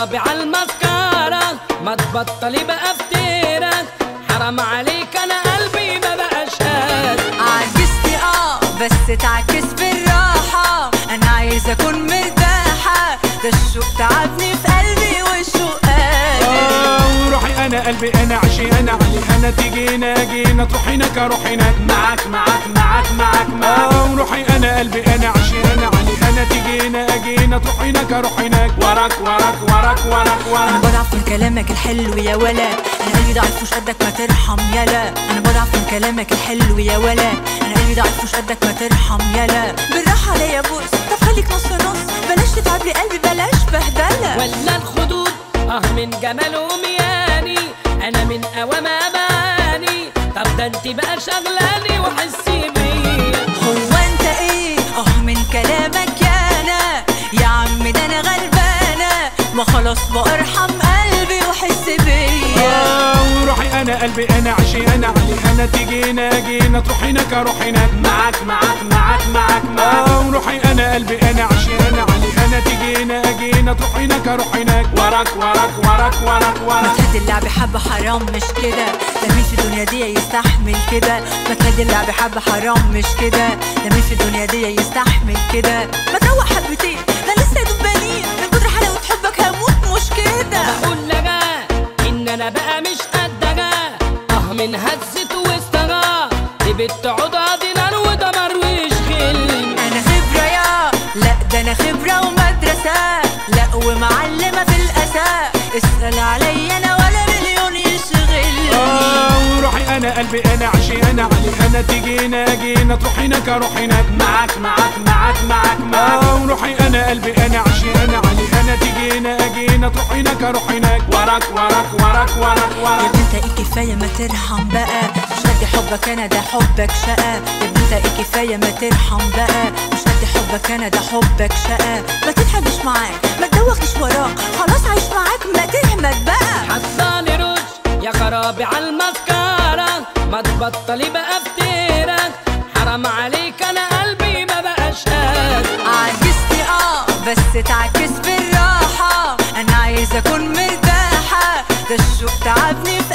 خرابي عالمسكرة ما تبطلي بقى فتيرك حرام عليك انا قلبي ما بقاش قادر عجزتي اه بس تعكس بالراحة انا عايزة اكون مرتاحة ده الشوق تعبني في قلبي والشوق قادر آه، وروحي انا قلبي انا عشي انا علي انا تجينا جينا تروح هناك اروح هناك معاك معاك معاك معاك معاك آه، وروحي انا قلبي انا عشي انا علي انا تجينا جينا تروح هناك اروح هناك وراك وراك وراك وراك انا وراك بضعف من كلامك الحلو يا ولا انا قلبي ضعيف مش قدك ما ترحم يلا انا بضعف من كلامك الحلو يا ولا انا قلبي ضعيف مش قدك ما ترحم يلا بالراحه عليا يا بوس طب خليك نص نص بلاش تتعب لي قلبي بلاش بهدله ولا الخدود اه من جماله مياني انا من قوام اماني طب ده انت بقى شغلاني وحسي بيا هو انت ايه اه من كلامك يا انا يا عم ده انا غلبانه ما خلاص بقى ارحم قلبي وحس بيا آه، وروحي انا قلبي انا عشي انا علي انا تجينا جينا تروح هناك اروح هناك معاك معاك معاك معاك معاك آه، وروحي انا قلبي انا عشي انا علي انا تجينا جينا تروح هناك اروح هناك وراك وراك وراك وراك ما وراك تهدي اللعب حبة حرام مش كده ده مين في الدنيا دي يستحمل كده ما تهدي اللعب حبة حرام مش كده ده مين في الدنيا دي يستحمل كده ما تروق حبتين ده لسه يا دبانين من كتر حلاوة حبك هموت مش كده بقول لك ان انا بقى مش قدك اه من هزة وسطها دي بنت عضها نار ودمر ويشغلني انا خبرة يا لا ده انا خبرة ومدرسة لا ومعلمة في الاساء اسأل عليا انا ولا مليون يشغلني آه، وروحي انا قلبي انا عشي انا علي انا تجينا جينا تروح هناك اروح هناك معاك معاك معاك معاك معاك آه، وروحي انا قلبي انا عشي انا علي انا تجينا جينا تروح هناك اروح هناك وراك وراك وراك وراك يا وراك ابني انت ايه كفايه ما ترحم بقى مش قد حبك انا ده حبك شقى يا ابني انت ايه كفايه ما ترحم بقى مش قد حبك انا ده حبك شقى ما تتحبش معاك ما تدوخش وراك خلاص عايش معاك ما تهمت بقى حطاني رش يا خرابي عالمسكرة ما تبطلي بقى فتيرك حرام عليك انا قلبي ما بقاش قادر عجزتي اه بس تعكس بالراحه انا عايزه اكون مرتاحه ده الشوق تعبني في